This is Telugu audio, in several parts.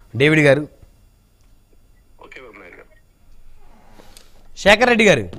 డేవిడ్ గారు ఓకే బాబు నాయుడు గారు శేఖర్ రెడ్డి గారు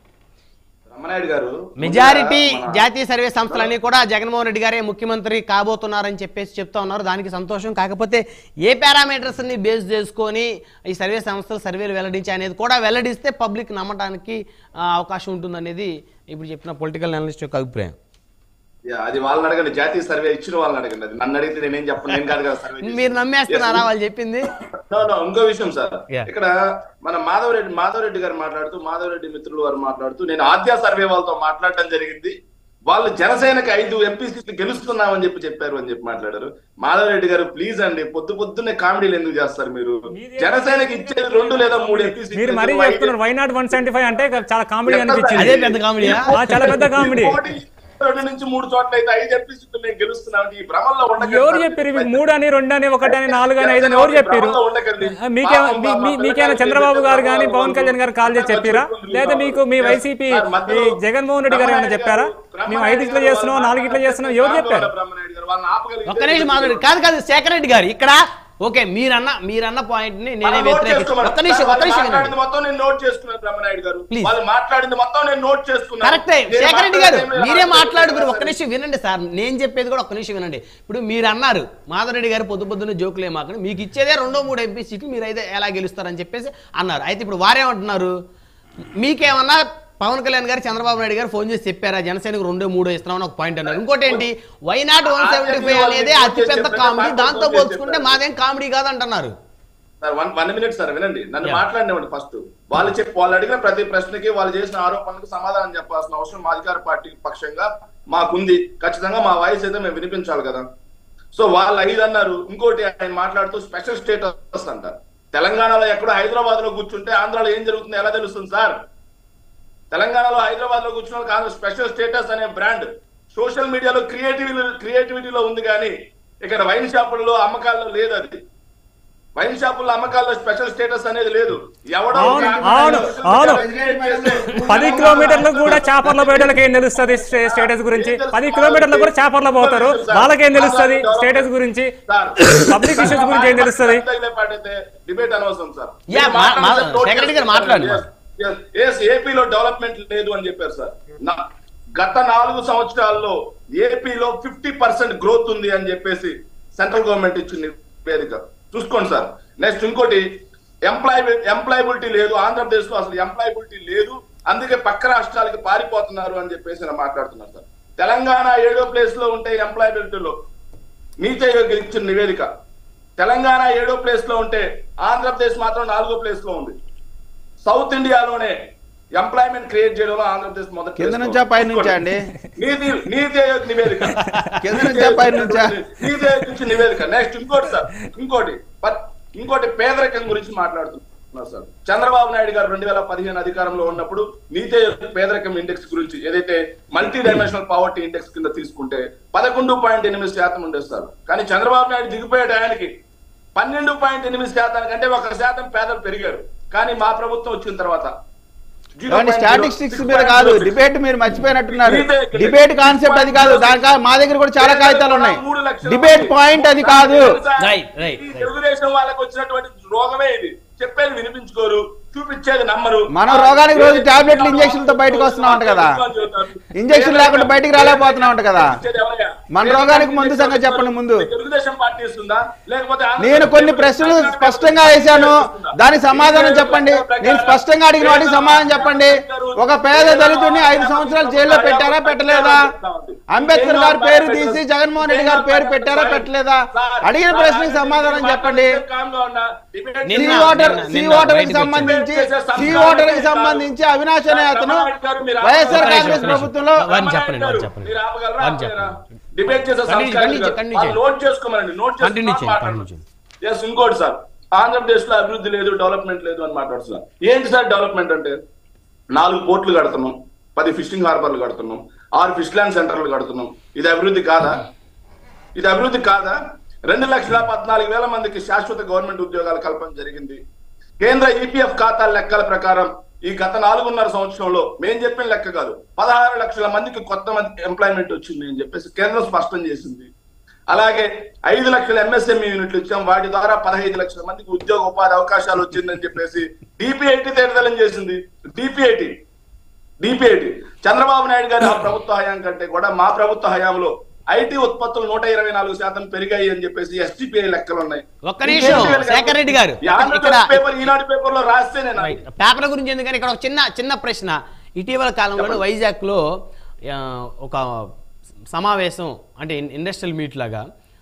రమణాయుడు గారు మెజారిటీ మన- జాతీయ సర్వే సంస్థలన్నీ కూడా జగన్మోహన్ రెడ్డి గారే ముఖ్యమంత్రి కాబోతున్నారని చెప్పేసి చెప్తా ఉన్నారు దానికి సంతోషం కాకపోతే ఏ పారామీటర్స్ ని బేస్ చేసుకొని ఈ సర్వే సంస్థలు సర్వేలు వెల్లడించి అనేది కూడా వెల్లడిస్తే పబ్లిక్ నమ్మడానికి ఆ, అవకాశం ఉంటుందనేది ఇప్పుడు చెప్పిన పొలిటికల్ అనలిస్ట్ యొక్క అభిప్రాయం యా, అది వాళ్ళని అడగండి జాతీయ సర్వే ఇచ్చిన వాళ్ళని అడగండి అది నన్ను అడిగితే నేనేం చెప్పను నేను కాదు కదా సర్వే మీరు నమ్మేస్తున్నారా వాళ్ళు చెప్పింది No, no, ఇంకో విషయం సార్ Yeah. ఇక్కడ మన మాధవరెడ్డి మాధవరెడ్డి గారు మాట్లాడుతూ మాధవరెడ్డి మిత్రులు వారు మాట్లాడుతూ నేను ఆద్య సర్వే వాళ్ళతో మాట్లాడటం జరిగింది వాళ్ళు జనసేనకి ఐదు ఎంపీ సీట్లు గెలుస్తున్నామని చెప్పి చెప్పారు అని చెప్పి మాట్లాడారు మాధవరెడ్డి గారు ప్లీజ్ అండి పొద్దు పొద్దున్నే కామెడీలు ఎందుకు చేస్తారు మీరు జనసేనకి ఇచ్చేది రెండు లేదా మూడు ఎంపీ మీరు మరీ చెప్తున్నారు why not one seventy five అంటే చాలా కామెడీ అనిపించింది అదే పెద్ద కామెడీయా? ఆ, చాలా పెద్ద కామెడీ రెండు నుంచి మూడు చోట్ల అయితే ఐదు ఎంపీ సీట్లు మేము గెలుస్తున్నాం ఈ భ్రమంలో ఉండకండి ఎవరు సార్. చెప్పారు ఇవి మూడు అని రెండు అని ఒకటి అని నాలుగు అని ఐదు అని ఎవరు చెప్పారు భ్రమంలో ఉండకండి. మీకే పాపం మీ- మీ- పాపం మీకేమైనా చంద్రబాబు గారు కానీ పవన్ కళ్యాణ్ గారు కాల్ చేసి చెప్పారా లేదా మీకు మీ వైసీపీ సార్, మధ్యలో ఈ జగన్మోహన్ రెడ్డి గారు ఏమైనా చెప్పారా మేము ఐదు ఇట్లా చేస్తున్నాం నాలుగు ఇట్లా చేస్తున్నాం ఎవరు చెప్పారు బ్రహ్మనాయుడు గారు వాళ్ళని ఆపగలిగితే ఒక్క నిమిషం మాట్లాడు కాదు కాదు శేఖర్ రెడ్డి గారు ఇక్కడ ఓకే మీరన్న మీరన్న పాయింట్ ని నేనే మనం నోట్ వ్యతిరేకించాను చేసుకోమను. ఒక్క నిమిషం ఒక్క వాళ్ళు నిమిషం మాట్లాడింది వినండి. మొత్తం నేను నోట్ చేసుకున్నాను బ్రహ్మనాయుడు గారు Please. వాళ్ళు మాట్లాడింది మొత్తం నేను నోట్ చేసుకున్నాను కరెక్టే నేను శేఖర్ రెడ్డి గారు మాట్లాడింది మీరే ఏమీ మాట్లాడుకుని ఒక్క లేదు. నిమిషం వినండి సార్ నేను చెప్పేది కూడా ఒక్క నిమిషం వినండి ఇప్పుడు మీరు అన్నారు మాధవరెడ్డి గారు పొద్దు పొద్దున్న జోకులు ఏమాకండి మీకు ఇచ్చేదే రెండో మూడు ఎంపీ సీట్లు మీరు అయితే ఎలా గెలుస్తారని చెప్పేసి అన్నారు అయితే ఇప్పుడు వారేమంటున్నారు మీకేమన్నా పవన్ కళ్యాణ్ గారు చంద్రబాబు నాయుడు గారు ఫోన్ చేసి చెప్పారా జనసేనకు రెండో మూడో ఇస్తున్నామని ఒక పాయింట్ అన్నారు ఇంకోటి ఏంటి why not one seventy five అనేది అతిపెద్ద కామెడీ దాంతో పోల్చుకుంటే మాదేం కామెడీ కాదంటున్నారు sir one one minute sir వినండి నన్ను Yeah. మాట్లాడినవ్వండి ఫస్ట్ వాళ్ళు చెప్పి వాళ్ళు అడిగిన ప్రతి ప్రశ్నకి వాళ్ళు చేసిన ఆరోపణలకు సమాధానం చెప్పాల్సిన అవసరం మా అధికార పార్టీ పక్షంగా మాకుంది ఖచ్చితంగా మా వాయిస్ అయితే మేము వినిపించాలి కదా సో వాళ్ళు ఐదు అన్నారు ఇంకోటి ఆయన మాట్లాడుతూ స్పెషల్ స్టేటస్ అంటారు తెలంగాణలో ఎక్కడో హైదరాబాద్ లో కూర్చుంటే ఆంధ్రాలో ఏం జరుగుతుందో ఎలా తెలుస్తుంది సార్ తెలంగాణలో హైదరాబాద్ లో కూర్చున్న కాదు స్పెషల్ స్టేటస్ అనే బ్రాండ్ సోషల్ మీడియాలో క్రియేటివిటీ క్రియేటివిటీలో ఉంది కానీ ఇక్కడ వైన్ షాపుల్లో అమ్మకాల్లో లేదు అది వైన్ షాపుల్లో అమ్మకాల్లో స్పెషల్ స్టేటస్ అనేది లేదు ఎవడో ఒక అవును, ఆమె అవును, social అవును. media create చేస్తే- పది కిలోమీటర్లు కూడా చేపర్ల పోయేటోళ్ళకి ఏం తెలుస్తుంది స్టే- స్టేటస్ గురించి పది కిలోమీటర్లు కూడా చేపర్ల పోతారు వాళ్ళకేం తెలుస్తుంది స్టేటస్ గురించి సార్, పబ్లిక్ ఇష్యూస్ గురించి ఏం తెలుస్తుంది తగిలే పాటైతే డిబేట్ అనవసరం సార్ Yeah, మీరు మా- మా- మాట్లాడితే note శేఖర్ రెడ్డి గారు చేసుకుంటారు. మాట్లాడండి. Yes, yes, yes, ఏపీలో డెవలప్మెంట్ లేదు అని చెప్పారు సార్ నా- గత నాలుగు సంవత్సరాల్లో ఏపీలో ఫిఫ్టీ పర్సెంట్ గ్రోత్ ఉంది అని చెప్పేసి సెంట్రల్ గవర్నమెంట్ ఇచ్చిన నివేదిక చూసుకోండి సార్ నెక్స్ట్ ఇంకోటి ఎంప్లాయ్ ఎంప్లాయబిలిటీ లేదు ఆంధ్రప్రదేశ్ లో అసలు ఎంప్లాయబిలిటీ లేదు అందుకే పక్క రాష్ట్రాలకి పారిపోతున్నారు అని చెప్పేసి నేను మాట్లాడుతున్నారు సార్ తెలంగాణ ఏడో ప్లేస్ లో ఉంటే ఎంప్లాయబిలిటీలో నీతి ఆయోగ్ ఇచ్చిన నివేదిక తెలంగాణ ఏడో ప్లేస్ లో ఉంటే ఆంధ్రప్రదేశ్ మాత్రం నాలుగో ప్లేస్ లో ఉంది సౌత్ ఇండియాలోనే ఎంప్లాయ్మెంట్ క్రియేట్ చేయడంలో ఆంధ్రప్రదేశ్ మొదటి కింద place లో నుంచా ఉంది. పై నుంచా అండి? నీతి నీతి ఆయోగ్ నివేదిక కింద నుంచా పై నుంచా? నీతి ఆయోగ్ నుంచి నివేదిక నెక్స్ట్ ఇంకోటి సార్ ఇంకోటి ప- ఇంకోటి పేదరికం గురించి మాట్లాడుతున్నారు సార్ చంద్రబాబు నాయుడు గారు రెండు వేల పదిహేను అధికారంలో ఉన్నప్పుడు నీతి ఆయోగ్ పేదరికం ఇండెక్స్ గురించి ఏదైతే మల్టీ డైమెన్షనల్ పావర్టీ ఇండెక్స్ కింద తీసుకుంటే పదకొండు పాయింట్ ఎనిమిది శాతం ఉండేది సార్ కానీ చంద్రబాబు నాయుడు దిగిపోయాడు ఆయనకి పన్నెండు పాయింట్ ఎనిమిది శాతానికంటే ఒక శాతం పేదలు పెరిగారు కానీ మా ప్రభుత్వం వచ్చిన తర్వాత ఏమండి 0.06 స్టాటిస్టిక్స్ మీద కాదు 6.06. డిబేట్ మీరు మర్చిపోయినట్టున్నారు ఇదే- డిబేట్ కాన్సెప్ట్ అది కాదు దాని మా దగ్గర కూడా చాలా కాగితాలు ఉన్నాయి మూడు లక్షల డిబేట్ మంది. పాయింట్ అది కాదు Right, right, ఈ right. తెలుగుదేశం వాళ్ళకి వచ్చినటువంటి రోగమే ఇది చెప్పేది వినిపించుకోరు చూపించేది నమ్మరు మనం రోగానికి రోజు టాబ్లెట్లు ఇంజక్షన్లతో బయటకు వస్తున్నాం అంట కదా. ఇంజక్షన్ లేకుండా బయటికి రాలేకపోతున్నాం అంట కదా. మన రోగానికి ముందు సంగతి చెప్పండి ముందు. తెలుగుదేశం పార్టీ ఇస్తుందా లేకపోతే నేను కొన్ని ప్రశ్నలు స్పష్టంగా వేశాను దానికి సమాధానం చెప్పండి నేను స్పష్టంగా అడిగిన వాటికి సమాధానం చెప్పండి ఒక పేద దళితుడిని ఐదు సంవత్సరాలు జైల్లో పెట్టారా పెట్టలేదా అంబేద్కర్ గారి పేరు తీసి జగన్మోహన్ రెడ్డి గారి పేరు పెట్టారా పెట్టలేదా అడిగిన ప్రశ్నకి సమాధానం చెప్పండి సీ నిన్న- ఓటర్ నిన్న- సీ నిన్న ఓటర్ కి బయటకు సంబంధించి సీ ఓటర్ కి సంబంధించి అవినాష్ అనే అతను వైఎస్ఆర్ కాంగ్రెస్ ప్రభుత్వంలో వారిని చెప్పండి, వారిని చెప్పండి. వారిని చెప్పండి. డిబేట్ చేసే Continue, సంస్కారం continue, కాదు. continue వాళ్ళు చేయండి. నోట్ చేసుకోమనండి నోట్ Continue చేయండి, చేసుకుని continue చేయండి. ఎస్ ఇంకోటి సార్ ఆంధ్రప్రదేశ్ లో అభివృద్ధి లేదు డెవలప్మెంట్ లేదు అని మాట్లాడుతున్నారు ఏంటి సార్ డెవలప్మెంట్ అంటే నాలుగు పోర్ట్లు కడుతున్నాం పది ఫిషింగ్ హార్బర్లు కడుతున్నాం ఆరు ఫిష్ ల్యాండ్ సెంటర్లు కడుతున్నాం ఇది అభివృద్ధి కాదా ఇది అభివృద్ధి కాదా రెండు లక్షల పద్నాలుగు వేల మందికి శాశ్వత గవర్నమెంట్ ఉద్యోగాల కల్పన జరిగింది కేంద్ర ఈపీఎఫ్ ఖాతాల లెక్కల ప్రకారం ఈ గత నాలుగున్నర సంవత్సరంలో మేం చెప్పిన లెక్క కాదు పదహారు లక్షల మందికి కొత్త మంది ఎంప్లాయ్మెంట్ వచ్చింది అని చెప్పేసి కేంద్రం స్పష్టం చేసింది అలాగే ఐదు లక్షల ఎంఎస్ఎంఈ యూనిట్లు ఇచ్చాం వాటి ద్వారా పదహైదు లక్షల మందికి ఉద్యోగ ఉపాధి అవకాశాలు వచ్చిందని చెప్పేసి డిపిఐటి తేటతలం చేసింది డిపిఐటి డిపిఐటి చంద్రబాబు నాయుడు గారి ఆ ప్రభుత్వ హయాం కంటే కూడా మా ప్రభుత్వ హయాంలో ఐటీ ఉత్పత్తులు నూట ఇరవై నాలుగు శాతం పెరిగాయి అని చెప్పేసి ఎస్డిపిఐ లెక్కలు ఉన్నాయి ఒక్క నిమిషం, శేఖర్ రెడ్డి గారు. ఈ ఆంధ్రజ్యోతి ఇక్కడ- పేపర్ ఈనాడు పేపర్ లో రాస్తే నేను రైట్. పేపర్ గురించి ఎందుకని ఇక్కడ ఒక చిన్న చిన్న ప్రశ్న ఇటీవల కాలంలో వైజాగ్లో ఆ, ఒక సమావేశం అంటే ఇన్- ఇండస్ట్రియల్ మీట్ లాగా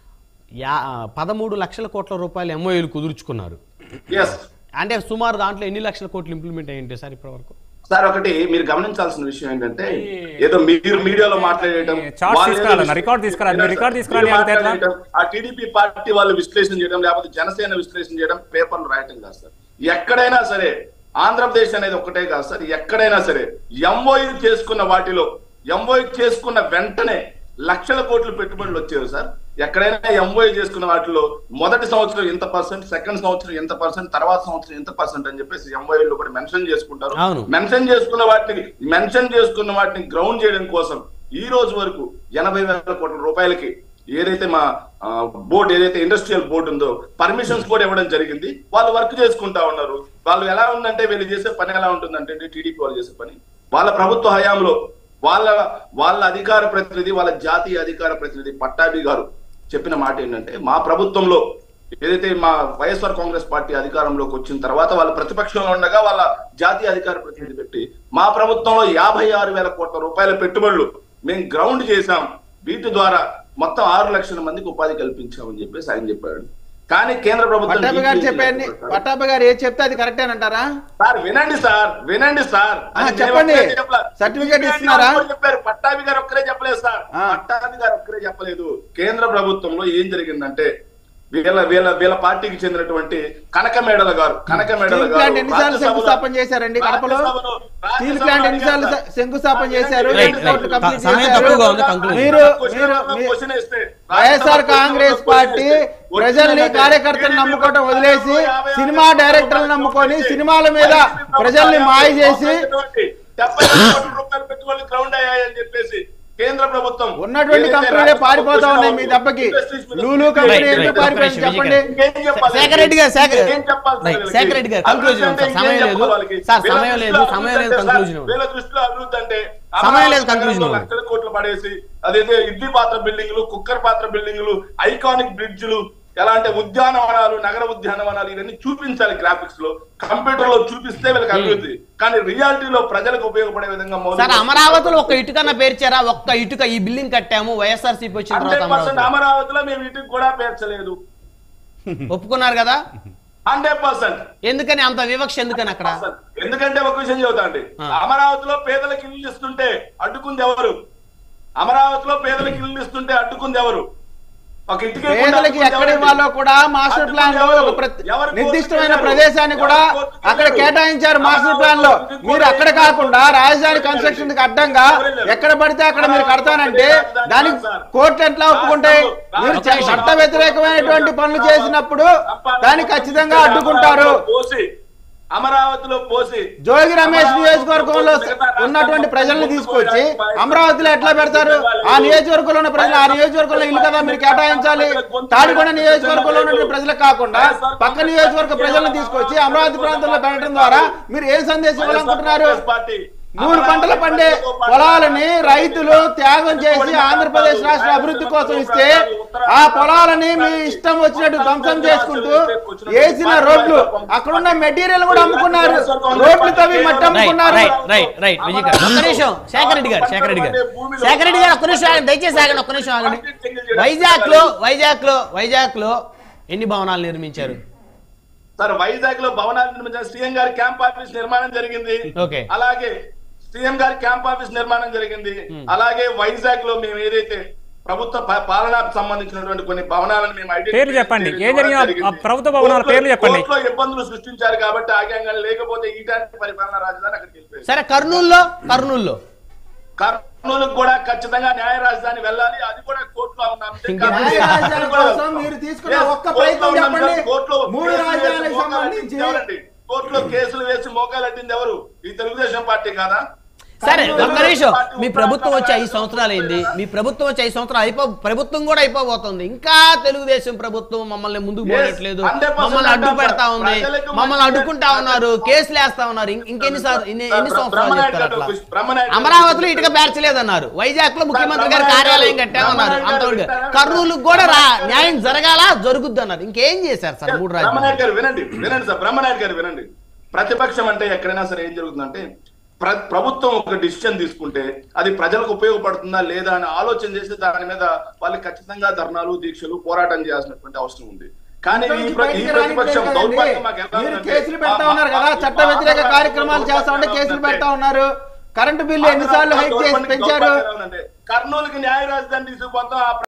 యా పదమూడు లక్షల కోట్ల రూపాయల ఎంఓఏలు కుదుర్చుకున్నారు ఎస్ అంటే సుమారు దాంట్లో ఎన్ని లక్షల కోట్లు ఇంప్లిమెంట్ అయ్యింటే సార్ ఇప్పటివరకు సార్ ఒకటి మీరు గమనించాల్సిన విషయం ఏంటంటే ఏదో మీరు మీడియాలో మాట్లాడేయటం ఈ charts వాళ్ళు ఏదో తీసుకురావాలన్న, record తీసుకురావాలి. మీరు record తీసుకురాని మీరు అంటే ఎట్లా? మాట్లాడటం, ఆ టీడీపీ పార్టీ వాళ్ళు విశ్లేషణ చేయడం లేకపోతే జనసేన విశ్లేషణ చేయడం పేపర్లు రాయటం కాదు సార్ ఎక్కడైనా సరే ఆంధ్రప్రదేశ్ అనేది ఒకటే కాదు సార్ ఎక్కడైనా సరే ఎంఓయూ చేసుకున్న వాటిలో ఎంఓయూ చేసుకున్న వెంటనే లక్షల కోట్లు పెట్టుబడులు వచ్చేవి సార్ ఎక్కడైనా ఎంఓయూ చేసుకున్న వాటిలో మొదటి సంవత్సరం ఎంత పర్సెంట్ సెకండ్ సంవత్సరం ఎంత పర్సెంట్ తర్వాత సంవత్సరం ఎంత పర్సెంట్ అని చెప్పేసి ఎంఓయూలో కూడా మెన్షన్ చేసుకుంటారు అవును. మెన్షన్ చేసుకున్న వాటిని మెన్షన్ చేసుకున్న వాటిని గ్రౌండ్ చేయడం కోసం ఈ రోజు వరకు ఎనభై వేల కోట్ల రూపాయలకి ఏదైతే మా బోర్డు ఏదైతే ఇండస్ట్రియల్ బోర్డు ఉందో పర్మిషన్స్ కూడా ఇవ్వడం జరిగింది వాళ్ళు వర్క్ చేసుకుంటా ఉన్నారు వాళ్ళు ఎలా ఉందంటే వీళ్ళు చేసే పని ఎలా ఉంటుందంటే టీడీపీ వాళ్ళు చేసే పని వాళ్ళ ప్రభుత్వ హయాంలో వాళ్ళ వాళ్ళ అధికార ప్రతినిధి వాళ్ళ జాతీయ అధికార ప్రతినిధి పట్టాభి గారు చెప్పిన మాట ఏంటంటే మా ప్రభుత్వంలో ఏదైతే మా వైఎస్ఆర్ కాంగ్రెస్ పార్టీ అధికారంలోకి వచ్చిన తర్వాత వాళ్ళ ప్రతిపక్షంలో ఉండగా వాళ్ళ జాతీయ అధికార ప్రతినిధి పెట్టి మా ప్రభుత్వంలో యాభై ఆరు వేల కోట్ల రూపాయల పెట్టుబడులు మేము గ్రౌండ్ చేశాం వీటి ద్వారా మొత్తం ఆరు లక్షల మందికి ఉపాధి కల్పించామని చెప్పేసి ఆయన చెప్పాడు కానీ కేంద్ర ప్రభుత్వం పట్టాభి గారు DPI చెప్పండి చెప్పారు. పట్టాభి గారు ఏది చెప్తే అది కరెక్టేనంటారా సార్ వినండి సార్ వినండి సార్ ఆ, అది నేను చెప్పండి. ఒక్కరే చెప్పలా. సర్టిఫికేట్ DPI ఇస్తున్నారా? వాళ్ళు చెప్పారు పట్టాభి గారు ఒక్కరే చెప్పలేదు సార్ ఆ. పట్టాభి గారు ఒక్కరే చెప్పలేదు కేంద్ర ప్రభుత్వంలో ఏం జరిగిందంటే వీళ్ళ వీళ్ళ వీళ్ళ పార్టీకి చెందినటువంటి కనక మేడల గారు కనక మేడల స్టీల్ గారు ప్లాంట్ ఎన్నిసార్లు రాజ్యసభలో- శంకుస్థాపన చేశారండి కడపలో రాజ్యసభలో- స్టీల్ ప్లాంట్ ఎన్నిసార్లు రాజ్యసభలో శంకుస్థాపన చేశారు రైట్, ఎన్ని రైట్. కోట్లు కంప్లీట్ సమయం చేశారు? తక్కువగా ఉంది, conclude. మీరు మీరు మీ- వైఎస్ఆర్ కాంగ్రెస్ పార్టీ ప్రజల్ని కార్యకర్తలు నమ్ముకోవటం వదిలేసి సినిమా డైరెక్టర్లు నమ్ముకొని సినిమాల మీద ప్రజల్ని మాయ చేసి డెబ్బై కోట్ల రూపాయలు పెట్టుబడులు గ్రౌండ్ అయ్యాయని చెప్పేసి కేంద్ర ప్రభుత్వం ఉన్నటువంటి ఏదైతే కంపెనీలే రాష్ట్ర పారిపోతా ఉన్నాయి మీ ప్రభుత్వం దెబ్బకి ఇండస్ట్రీస్ మీద లూలు రైట్, కంపెనీ రైట్, ఎందుకు రైట్. పారిపోయింది ఒక్క నిమిషం, చెప్పండి ఇంకేం చెప్పాలి? శేఖర్ రెడ్డి గారు, శేఖర్- ఇంకేం చెప్పాలి సార్ రైట్, వీళ్ళకి? శేఖర్ రెడ్డి గారు, conclusion అభివృద్ధి అంటే సార్, సమయం ఇంకేం లేదు. చెప్పాలి వాళ్ళకి? సార్, వీళ్ళ సమయం లేదు, దృష్టిలో సమయం లేదు, అభివృద్ధి అంటే conclusion సార్, వీళ్ళ దృష్టిలో అభివృద్ధి అంటే సమయం లేదు, అమరావతి conclusion నగరంలో లక్షల కోట్లు పడేసి అదైతే ఇడ్లీ పాత్ర బిల్డింగ్లు కుక్కర్ పాత్ర బిల్డింగ్లు ఐకానిక్ బ్రిడ్జ్లు ఎలా అంటే ఉద్యానవనాలు నగర ఉద్యానవనాలు ఇవన్నీ చూపించాలి గ్రాఫిక్స్ లో కంప్యూటర్ లో చూపిస్తే వీళ్ళకి అభివృద్ధి కానీ రియాలిటీలో ప్రజలకు ఉపయోగపడే విధంగా మౌలిక సార్ అమరావతిలో ఒక్క ఇటుకన్న పేర్చారా ఒక్క ఇటుక ఈ బిల్డింగ్ కట్టాము వైఎస్ఆర్సీపీ వచ్చిన తర్వాత హండ్రెడ్ పర్సెంట్ అమరావతి అమరావతిలో మేము ఇంటికి కూడా పేర్చలేదు ఒప్పుకున్నారు కదా హండ్రెడ్ పర్సెంట్ ఎందుకని అంత వివక్ష ఎందుకని అక్కడ ఎందుకంటే ఒక విషయం చెబుతా అండి ఆ. అమరావతిలో పేదలకు ఇల్లు ఇస్తుంటే అడ్డుకుంది ఎవరు అమరావతిలో పేదలకు ఇల్లు ఇస్తుంటే అడ్డుకుంది ఎవరు ఒక ఇంటికి పేదలకి ఎక్కడ ఇవ్వాలో కూడా మాస్టర్ ప్లాన్ లో ఒక ప్రతి- నిర్దిష్టమైన ప్రదేశాన్ని కూడా అక్కడ కేటాయించారు మాస్టర్ ప్లాన్ లో మీరు అక్కడ కాకుండా రాజధాని కన్స్ట్రక్షన్ కి అడ్డంగా ఎక్కడ పడితే అక్కడ మీరు కడతానంటే దానికి కోర్టు ఎట్లా ఒప్పుకుంటాయి మీరు చ- చట్ట వ్యతిరేకమైనటువంటి పనులు చేసినప్పుడు దాన్ని ఖచ్చితంగా అడ్డుకుంటారు పోసి అమరావతిలో పోసి జోగి రమేష్ నియోజకవర్గంలో ఉన్నటువంటి ప్రజల్ని తీసుకొచ్చి అమరావతిలో ఎట్లా పెడతారు ఆ నియోజకవర్గంలో ఉన్న ప్రజలు ఆ నియోజకవర్గంలో ఇల్లు కదా మీరు కేటాయించాలి తాడికొండ నియోజకవర్గంలో ఉన్నటువంటి ప్రజలకు కాకుండా పక్క నియోజకవర్గ ప్రజలను తీసుకొచ్చి అమరావతి ప్రాంతంలో పెట్టడం ద్వారా మీరు ఏం సందేశం ఇవ్వాలనుకుంటున్నారు పార్టీ మూడు పంటలు పండే పొలాలని రైతులు త్యాగం చేసి ఆంధ్రప్రదేశ్ రాష్ట్ర అభివృద్ధి కోసం ఇస్తే ఆ పొలాలని మీ ఇష్టం వచ్చినట్టు ధ్వంసం చేసుకుంటూ వేసిన రోడ్లు అక్కడున్న మెటీరియల్ కూడా అమ్ముకున్నారు రోడ్లు తవ్వి మట్టి రైట్ అమ్ముకున్నారు రైట్ రైట్ రైట్ విజయ్ గారు ఒక్క నిమిషం శేఖర్ రెడ్డి గారు శేఖర్ రెడ్డి గారు శేఖర్ రెడ్డి గారు ఒక్క నిమిషం ఆగండి దయచేసి ఆగండి ఒక్క నిమిషం ఆగండి వైజాగ్ లో వైజాగ్ లో వైజాగ్ లో ఎన్ని భవనాలు నిర్మించారు సార్ వైజాగ్ లో భవనాలు నిర్మించిన సీఎం గారి క్యాంప్ ఆఫీస్ నిర్మాణం జరిగింది ఓకే. అలాగే సీఎం గారి క్యాంప్ ఆఫీస్ నిర్మాణం జరిగింది అలాగే వైజాగ్ లో మేము ఏదైతే ప్రభుత్వ పా- పాలనాకు సంబంధించినటువంటి కొన్ని భవనాలను మేము identify పేర్లు చెప్పండి. చేయడం ఏం జరిగినా జరిగింది. ఆ ప్రభుత్వ భవనాల కోర్టులో- పేర్లు చెప్పండి. కోర్టులో ఇబ్బందులు సృష్టించారు కాబట్టి ఆగాం కానీ లేకపోతే ఈటానికి పరిపాలన రాజధాని అక్కడికి వెళ్ళిపోయింది సరే కర్నూలులో కర్నూలులో కర్నూలుకు కూడా ఖచ్చితంగా న్యాయ రాజధాని వెళ్ళాలి అది కూడా కోర్టులో ఉన్న అంశం ఇంకా కాబట్టి న్యాయ రాజధాని కోసం మీరు తీసుకున్న Yes, ఒక్క కోర్టులో ప్రయత్నం ఉన్నాం చెప్పండి. సార్, కోర్టులో మూడు కేసులు వేసి రాజ్యాలకు మోకాలు సంబంధించి అడ్డింది ఎవరండి? కోర్టులో కేసులు వేసి మోకాలు అడ్డింది ఎవరు ఈ తెలుగుదేశం పార్టీ కాదా సరే కర్నూలు ఒక్క నిమిషం పార్టీ మీ ఉప ప్రభుత్వం వచ్చి ఐదు రాష్ట్రాల సంవత్సరాలు అయింది మీ ప్రభుత్వం వచ్చి ఐదు సంవత్సరాలు అయిపో ప్రభుత్వం కూడా అయిపోబోతుంది ఇంకా తెలుగుదేశం ప్రభుత్వం మమ్మల్ని ముందుకు Yes, పోయట్లేదు 100% మమ్మల్ని అడ్డు అంటాం పెడతా సార్. ఉంది ప్రజలకు మమ్మల్ని మంచి అడ్డుకుంటా చేయాలి. ఉన్నారు కేసులు వేస్తా ఉన్నారు ఇం- ఇంకెన్ని సార్ ఎన్ని ఎన్ని సార్, సంవత్సరాలు బ్రహ్మనాయుడు చెప్తారు గారు, అట్లా బ్రహ్మనాయుడు గారు అమరావతిలో ఇటుక పేర్చలేదన్నారు వైజాగ్ లో ముఖ్యమంత్రి గారు బ్రహ్మనాయుడు కార్యాలయం గారు, కట్టామన్నారు బ్రహ్మనాయుడు అంతవరకు గారు, కర్నూలు కూడా రా న్యాయం జరగాల జరుగుద్ది అన్నారు ఇంకేం చేశారు సార్ మూడు బ్రహ్మనాయుడు రాజధానులు గారు వినండి వినండి సార్ బ్రహ్మనాయుడు గారు వినండి ప్రతిపక్షం అంటే ఎక్కడైనా సరే ఏం జరుగుతుందంటే ప్ర- ప్రభుత్వం ఒక డిసిషన్ తీసుకుంటే అది ప్రజలకు ఉపయోగపడుతుందా లేదా అని ఆలోచన చేసి దాని మీద వాళ్ళు ఖచ్చితంగా ధర్నాలు దీక్షలు పోరాటం చేయాల్సినటువంటి అవసరం ఉంది కానీ ఈ ప్ర- ఈ ప్రతిపక్షం దౌర్భాగ్యం మాకు ఎలా మీరు ఉందంటే, కేసులు పెడతా మా- ఉన్నారు కదా మా- చట్ట వ్యతిరేక మా- కార్యక్రమాలు చేస్తా ఉంటే కేసులు పెడతా ఉన్నారు కరెంటు బిల్లు ఎన్నిసార్లు హైక్ చేసి పెంచారు కర్నూలుకి న్యాయ రాజధాని తీసుకుపోతాం ఆ